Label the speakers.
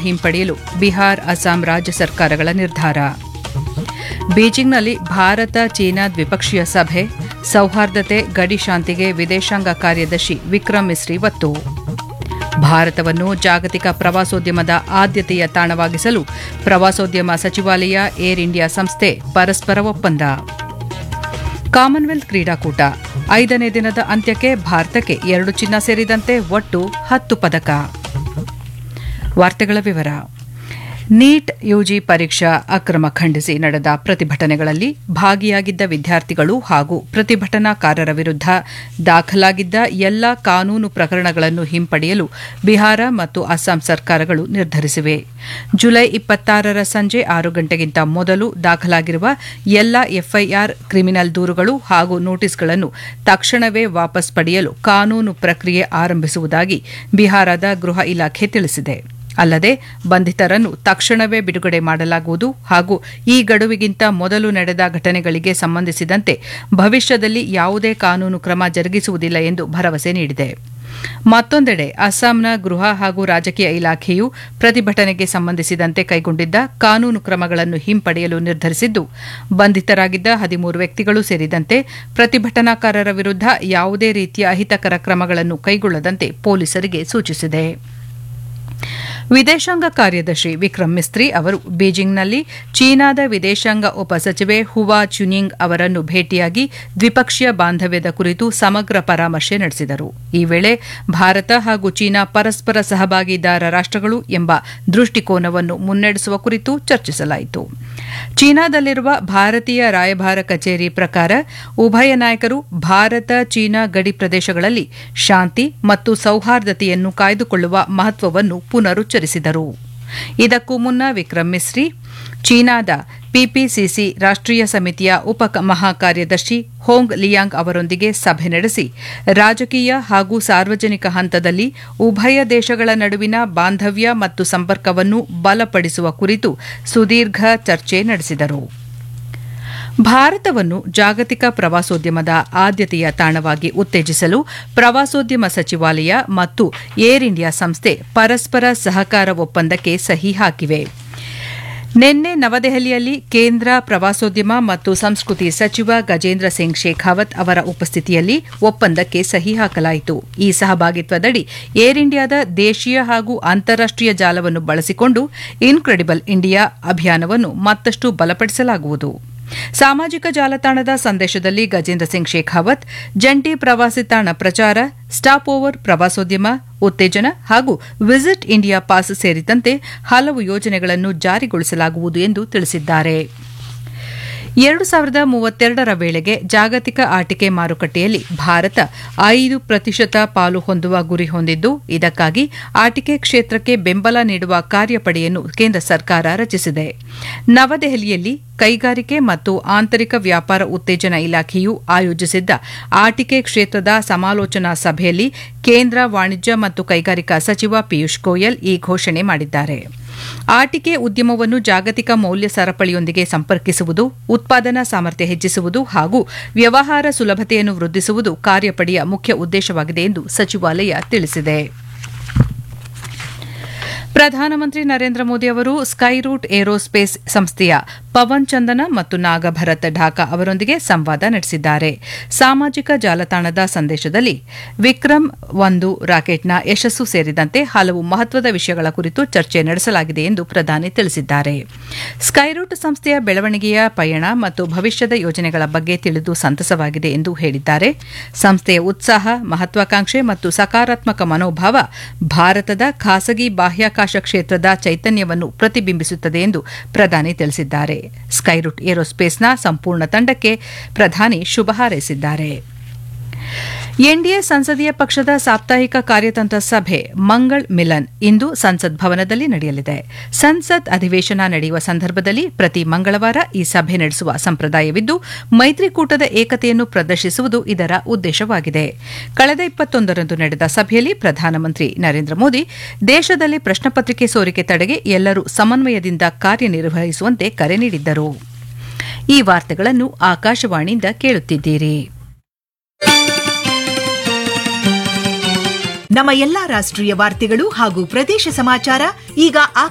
Speaker 1: ಹಿಂಪಡೆಯಲು ಬಿಹಾರ್ ಅಸ್ಸಾಂ ರಾಜ್ಯ ಸರ್ಕಾರಗಳ ನಿರ್ಧಾರ ಬೀಜಿಂಗ್ನಲ್ಲಿ ಭಾರತ ಚೀನಾ ದ್ವಿಪಕ್ಷೀಯ ಸಭೆ ಸೌಹಾರ್ದತೆ ಗಡಿ ಶಾಂತಿಗೆ ವಿದೇಶಾಂಗ ಕಾರ್ಯದರ್ಶಿ ವಿಕ್ರಮ್ ಮಿಸ್ರಿ ಒತ್ತು ಭಾರತವನ್ನು ಜಾಗತಿಕ ಪ್ರವಾಸೋದ್ಯಮದ ಆದ್ಯತೆಯ ತಾಣವಾಗಿಸಲು ಪ್ರವಾಸೋದ್ಯಮ ಸಚಿವಾಲಯ ಏರ್ ಇಂಡಿಯಾ ಸಂಸ್ಥೆ ಪರಸ್ಪರ ಒಪ್ಪಂದ ಕಾಮನ್ವೆಲ್ತ್ ಕ್ರೀಡಾಕೂಟ ಐದನೇ ದಿನದ ಅಂತ್ಯಕ್ಕೆ ಭಾರತಕ್ಕೆ ಎರಡು ಚಿನ್ನ ಸೇರಿದಂತೆ ಒಟ್ಟು ಹತ್ತು ಪದಕ ವಾರ್ತೆಗಳ ವಿವರ ನೀಟ್ ಯುಜಿ ಪರೀಕ್ಷಾ ಅಕ್ರಮ ಖಂಡಿಸಿ ನಡೆದ ಪ್ರತಿಭಟನೆಗಳಲ್ಲಿ ಭಾಗಿಯಾಗಿದ್ದ ವಿದ್ಯಾರ್ಥಿಗಳು ಹಾಗೂ ಪ್ರತಿಭಟನಾಕಾರರ ವಿರುದ್ಧ ದಾಖಲಾಗಿದ್ದ ಎಲ್ಲ ಕಾನೂನು ಪ್ರಕರಣಗಳನ್ನು ಹಿಂಪಡೆಯಲು ಬಿಹಾರ ಮತ್ತು ಅಸ್ಸಾಂ ಸರ್ಕಾರಗಳು ನಿರ್ಧರಿಸಿವೆ ಜುಲೈ ಇಪ್ಪತ್ತಾರರ ಸಂಜೆ ಆರು ಗಂಟೆಗಿಂತ ಮೊದಲು ದಾಖಲಾಗಿರುವ ಎಲ್ಲ ಎಫ್ಐಆರ್ ಕ್ರಿಮಿನಲ್ ದೂರುಗಳು ಹಾಗೂ ನೋಟಿಸ್ಗಳನ್ನು ತಕ್ಷಣವೇ ವಾಪಸ್ ಪಡೆಯಲು ಕಾನೂನು ಪ್ರಕ್ರಿಯೆ ಆರಂಭಿಸುವುದಾಗಿ ಬಿಹಾರದ ಗೃಹ ಇಲಾಖೆ ತಿಳಿಸಿದೆ ಅಲ್ಲದೆ ಬಂಧಿತರನ್ನು ತಕ್ಷಣವೇ ಬಿಡುಗಡೆ ಮಾಡಲಾಗುವುದು ಹಾಗೂ ಈ ಗಡುವಿಗಿಂತ ಮೊದಲು ನಡೆದ ಘಟನೆಗಳಿಗೆ ಸಂಬಂಧಿಸಿದಂತೆ ಭವಿಷ್ಯದಲ್ಲಿ ಯಾವುದೇ ಕಾನೂನು ಕ್ರಮ ಜರುಗಿಸುವುದಿಲ್ಲ ಎಂದು ಭರವಸೆ ನೀಡಿದೆ ಮತ್ತೊಂದೆಡೆ ಅಸ್ಸಾಂನ ಗೃಹ ಹಾಗೂ ರಾಜಕೀಯ ಇಲಾಖೆಯು ಪ್ರತಿಭಟನೆಗೆ ಸಂಬಂಧಿಸಿದಂತೆ ಕೈಗೊಂಡಿದ್ದ ಕಾನೂನು ಕ್ರಮಗಳನ್ನು ಹಿಂಪಡೆಯಲು ನಿರ್ಧರಿಸಿದ್ದು ಬಂಧಿತರಾಗಿದ್ದ ಹದಿಮೂರು ವ್ಯಕ್ತಿಗಳು ಸೇರಿದಂತೆ ಪ್ರತಿಭಟನಾಕಾರರ ವಿರುದ್ಧ ಯಾವುದೇ ರೀತಿಯ ಅಹಿತಕರ ಕ್ರಮಗಳನ್ನು ಕೈಗೊಳ್ಳದಂತೆ ಪೊಲೀಸರಿಗೆ ಸೂಚಿಸಿದೆ ವಿದೇಶಾಂಗ ಕಾರ್ಯದರ್ಶಿ ವಿಕ್ರಮ್ ಮಿಸ್ತ್ರಿ ಅವರು ಬೀಜಿಂಗ್ನಲ್ಲಿ ಚೀನಾದ ವಿದೇಶಾಂಗ ಉಪಸಚಿವೆ ಹುವಾ ಚುನಿಂಗ್ ಅವರನ್ನು ಭೇಟಿಯಾಗಿ ದ್ವಿಪಕ್ಷೀಯ ಬಾಂಧವ್ಯದ ಕುರಿತು ಸಮಗ್ರ ಪರಾಮರ್ಶೆ ನಡೆಸಿದರು ಈ ವೇಳೆ ಭಾರತ ಹಾಗೂ ಚೀನಾ ಪರಸ್ಪರ ಸಹಭಾಗಿದಾರ ರಾಷ್ಟಗಳು ಎಂಬ ದೃಷ್ಟಿಕೋನವನ್ನು ಮುನ್ನಡೆಸುವ ಕುರಿತು ಚರ್ಚಿಸಲಾಯಿತು ಚೀನಾದಲ್ಲಿರುವ ಭಾರತೀಯ ರಾಯಭಾರ ಕಚೇರಿ ಪ್ರಕಾರ ಉಭಯ ನಾಯಕರು ಭಾರತ ಚೀನಾ ಗಡಿ ಪ್ರದೇಶಗಳಲ್ಲಿ ಶಾಂತಿ ಮತ್ತು ಸೌಹಾರ್ದತೆಯನ್ನು ಕಾಯ್ದುಕೊಳ್ಳುವ ಮಹತ್ವವನ್ನು ಪುನರುಚ್ಚರಿಸಿದರು ಇದಕ್ಕೂ ಮುನ್ನ ವಿಕ್ರಮ್ ಮಿಸ್ರಿ ಚೀನಾದ ಪಿಪಿಸಿಸಿ ರಾಷ್ಟ್ರೀಯ ಸಮಿತಿಯ ಉಪ ಮಹಾಕಾರ್ಯದರ್ಶಿ ಹೋಂಗ್ ಲಿಯಾಂಗ್ ಅವರೊಂದಿಗೆ ಸಭೆ ನಡೆಸಿ ರಾಜಕೀಯ ಹಾಗೂ ಸಾರ್ವಜನಿಕ ಹಂತದಲ್ಲಿ ಉಭಯ ದೇಶಗಳ ನಡುವಿನ ಬಾಂಧವ್ಯ ಮತ್ತು ಸಂಪರ್ಕವನ್ನು ಬಲಪಡಿಸುವ ಕುರಿತು ಸುದೀರ್ಘ ಚರ್ಚೆ ನಡೆಸಿದರು ಭಾರತವನ್ನು ಜಾಗತಿಕ ಪ್ರವಾಸೋದ್ಯಮದ ಆದ್ಯತೆಯ ತಾಣವಾಗಿ ಉತ್ತೇಜಿಸಲು ಪ್ರವಾಸೋದ್ಯಮ ಸಚಿವಾಲಯ ಮತ್ತು ಏರ್ ಇಂಡಿಯಾ ಸಂಸ್ಥೆ ಪರಸ್ಪರ ಸಹಕಾರ ಒಪ್ಪಂದಕ್ಕೆ ಸಹಿ ಹಾಕಿವೆ ನಿನ್ನೆ ನವದೆಹಲಿಯಲ್ಲಿ ಕೇಂದ್ರ ಪ್ರವಾಸೋದ್ಯಮ ಮತ್ತು ಸಂಸ್ಕೃತಿ ಸಚಿವ ಗಜೇಂದ್ರ ಸಿಂಗ್ ಶೇಖಾವತ್ ಅವರ ಉಪಸ್ಥಿತಿಯಲ್ಲಿ ಒಪ್ಪಂದಕ್ಕೆ ಸಹಿ ಹಾಕಲಾಯಿತು ಈ ಸಹಭಾಗಿತ್ವದಡಿ ಏರ್ ಇಂಡಿಯಾದ ದೇಶೀಯ ಹಾಗೂ ಅಂತಾರಾಷ್ಟೀಯ ಜಾಲವನ್ನು ಬಳಸಿಕೊಂಡು ಇನ್ಕ್ರೆಡಿಬಲ್ ಇಂಡಿಯಾ ಅಭಿಯಾನವನ್ನು ಮತ್ತಷ್ಟು ಬಲಪಡಿಸಲಾಗುವುದು ಸಾಮಾಜಿಕ ಜಾಲತಾಣದ ಸಂದೇಶದಲ್ಲಿ ಗಜೇಂದ್ರ ಸಿಂಗ್ ಶೇಖಾವತ್ ಜಂಟಿ ಪ್ರವಾಸಿ ತಾಣ ಪ್ರಚಾರ ಸ್ಟಾಪ್ ಓವರ್ ಪ್ರವಾಸೋದ್ಯಮ ಉತ್ತೇಜನ ಹಾಗೂ ವಿಸಿಟ್ ಇಂಡಿಯಾ ಪಾಸ್ ಸೇರಿದಂತೆ ಹಲವು ಯೋಜನೆಗಳನ್ನು ಜಾರಿಗೊಳಿಸಲಾಗುವುದು ಎಂದು ತಿಳಿಸಿದ್ದಾರೆ ಎರಡು ಸಾವಿರದ ಮೂವತ್ತೆರಡರ ವೇಳೆಗೆ ಜಾಗತಿಕ ಆಟಿಕೆ ಮಾರುಕಟ್ಟೆಯಲ್ಲಿ ಭಾರತ ಐದು ಪ್ರತಿಶತ ಪಾಲು ಹೊಂದುವ ಗುರಿ ಹೊಂದಿದ್ದು ಇದಕ್ಕಾಗಿ ಆಟಿಕೆ ಕ್ಷೇತ್ರಕ್ಕೆ ಬೆಂಬಲ ನೀಡುವ ಕಾರ್ಯಪಡೆಯನ್ನು ಕೇಂದ್ರ ಸರ್ಕಾರ ರಚಿಸಿದೆ ನವದೆಹಲಿಯಲ್ಲಿ ಕೈಗಾರಿಕೆ ಮತ್ತು ಆಂತರಿಕ ವ್ಯಾಪಾರ ಉತ್ತೇಜನ ಇಲಾಖೆಯು ಆಯೋಜಿಸಿದ್ದ ಆಟಿಕೆ ಕ್ಷೇತ್ರದ ಸಮಾಲೋಚನಾ ಸಭೆಯಲ್ಲಿ ಕೇಂದ್ರ ವಾಣಿಜ್ಯ ಮತ್ತು ಕೈಗಾರಿಕಾ ಸಚಿವ ಪಿಯೂಷ್ ಗೋಯಲ್ ಈ ಘೋಷಣೆ ಮಾಡಿದ್ದಾರೆ ಆಟಿಕೆ ಉದ್ಯಮವನ್ನು ಜಾಗತಿಕ ಮೌಲ್ಯ ಸರಪಳಿಯೊಂದಿಗೆ ಸಂಪರ್ಕಿಸುವುದು ಉತ್ಪಾದನಾ ಸಾಮರ್ಥ್ಯ ಹೆಚ್ಚಿಸುವುದು ಹಾಗೂ ವ್ಯವಹಾರ ಸುಲಭತೆಯನ್ನು ವೃದ್ಧಿಸುವುದು ಕಾರ್ಯಪಡೆಯ ಮುಖ್ಯ ಉದ್ದೇಶವಾಗಿದೆ ಎಂದು ಸಚಿವಾಲಯ ತಿಳಿಸಿದೆ ಪ್ರಧಾನಮಂತ್ರಿ ನರೇಂದ್ರ ಮೋದಿ ಅವರು ಸ್ಕೈರೂಟ್ ಏರೋಸ್ಪೇಸ್ ಸಂಸ್ಥೆಯ ಪವನ್ ಚಂದನ ಮತ್ತು ನಾಗಭರತ್ ಢಾಕಾ ಅವರೊಂದಿಗೆ ಸಂವಾದ ನಡೆಸಿದ್ದಾರೆ ಸಾಮಾಜಿಕ ಜಾಲತಾಣದ ಸಂದೇಶದಲ್ಲಿ ವಿಕ್ರಮ್ ಒಂದು ರಾಕೆಟ್ನ ಯಶಸ್ಸು ಸೇರಿದಂತೆ ಹಲವು ಮಹತ್ವದ ವಿಷಯಗಳ ಕುರಿತು ಚರ್ಚೆ ನಡೆಸಲಾಗಿದೆ ಎಂದು ಪ್ರಧಾನಿ ತಿಳಿಸಿದ್ದಾರೆ ಸ್ಕೈರೂಟ್ ಸಂಸ್ಥೆಯ ಬೆಳವಣಿಗೆಯ ಪಯಣ ಮತ್ತು ಭವಿಷ್ಯದ ಯೋಜನೆಗಳ ಬಗ್ಗೆ ತಿಳಿದು ಸಂತಸವಾಗಿದೆ ಎಂದು ಹೇಳಿದ್ದಾರೆ ಸಂಸ್ಥೆಯ ಉತ್ಸಾಹ ಮಹತ್ವಾಕಾಂಕ್ಷೆ ಮತ್ತು ಸಕಾರಾತ್ಮಕ ಮನೋಭಾವ ಭಾರತದ ಖಾಸಗಿ ಬಾಹ್ಯಾಕಾಶ ಕ್ಷೇತ್ರದ ಚೈತನ್ಯವನ್ನು ಪ್ರತಿಬಿಂಬಿಸುತ್ತದೆ ಎಂದು ಪ್ರಧಾನಿ ತಿಳಿಸಿದ್ದಾರೆ ಸ್ಕೈರೂಟ್ ಏರೋಸ್ಪೇಸ್ನ ಸಂಪೂರ್ಣ ತಂಡಕ್ಕೆ ಪ್ರಧಾನಿ ಶುಭ ಹಾರೈಸಿದ್ದಾರೆ ಎನ್ಡಿಎ ಸಂಸದೀಯ ಪಕ್ಷದ ಸಾಪ್ತಾಹಿಕ ಕಾರ್ಯತಂತ್ರ ಸಭೆ ಮಂಗಳ್ ಮಿಲನ್ ಇಂದು ಸಂಸತ್ ಭವನದಲ್ಲಿ ನಡೆಯಲಿದೆ ಸಂಸತ್ ಅಧಿವೇಶನ ನಡೆಯುವ ಸಂದರ್ಭದಲ್ಲಿ ಪ್ರತಿ ಮಂಗಳವಾರ ಈ ಸಭೆ ನಡೆಸುವ ಸಂಪ್ರದಾಯವಿದ್ದು ಮೈತ್ರಿಕೂಟದ ಏಕತೆಯನ್ನು ಪ್ರದರ್ಶಿಸುವುದು ಇದರ ಉದ್ದೇಶವಾಗಿದೆ ಕಳೆದ ಇಪ್ಪತ್ತೊಂದರಂದು ನಡೆದ ಸಭೆಯಲ್ಲಿ ಪ್ರಧಾನಮಂತ್ರಿ ನರೇಂದ್ರ ಮೋದಿ ದೇಶದಲ್ಲಿ ಪ್ರಶ್ನಪತ್ರಿಕೆ ಸೋರಿಕೆ ತಡೆಗೆ ಎಲ್ಲರೂ ಸಮನ್ವಯದಿಂದ ಕಾರ್ಯನಿರ್ವಹಿಸುವಂತೆ ಕರೆ ನೀಡಿದ್ದರು ಈ ವಾರ್ತೆಗಳನ್ನು ಆಕಾಶವಾಣಿಯಿಂದ ಕೇಳುತ್ತಿದ್ದೀರಿ
Speaker 2: ನಮ್ಮ ಎಲ್ಲಾ ರಾಷ್ಟ್ರೀಯ ವಾರ್ತೆಗಳು ಹಾಗೂ ಪ್ರದೇಶ ಸಮಾಚಾರ ಈಗ